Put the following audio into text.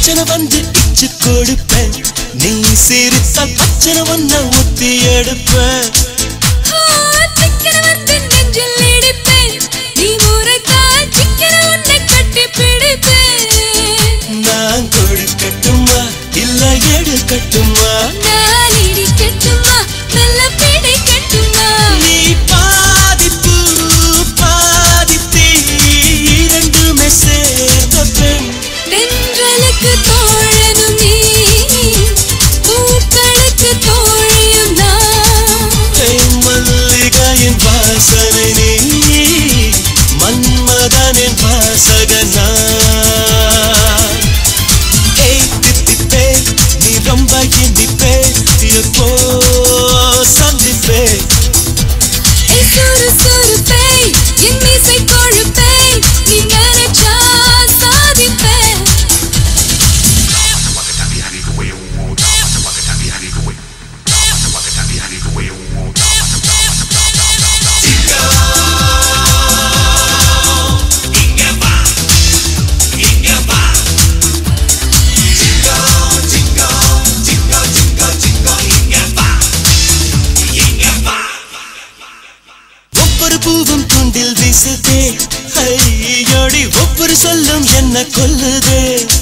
கிச்சன வந்து இச்சு கொடுப்பேன் நீ சிரித்தால் பச்சனை ஒன்ன ஒத்தி எடுப்பேன் ஆ, சிக்கன வந்து நெஞ்சில் இடிப்பேன். நீ முறைத்தால் சிக்கன உன்னை கட்டிப் பிடிப்பேன். நான் கொடுக்கட்டுமா இல்ல எடுக்கட்டுமா நான் இடிக்கட்டுமா, நல்ல பிடிக்கட்டுமா? நீ பாதிப்பு பாதித்தீ இரண்டுமே சேர்ந்த பெண் தென்றலுக்கு தோழனும் நீ, பூக்களுக்கு தோழியும் நான். தேன் மல்லிகையின் வாசனை நீ மன்மதனின் வாசகனா ஏய் தித்திப்பே நீ ரொம்ப இனிப்பே எப்போ சந்திப்பே ஏய் சுறுசுறுப்பே, என் மீசை கொழுப்பே, நீ நினைச்சா சாதிப்பேன். ஒவ்வொரு பூவும் துண்டில் வீசுதே ஐயோடி ஒவ்வொரு சொல்லும் என்ன கொல்லுதே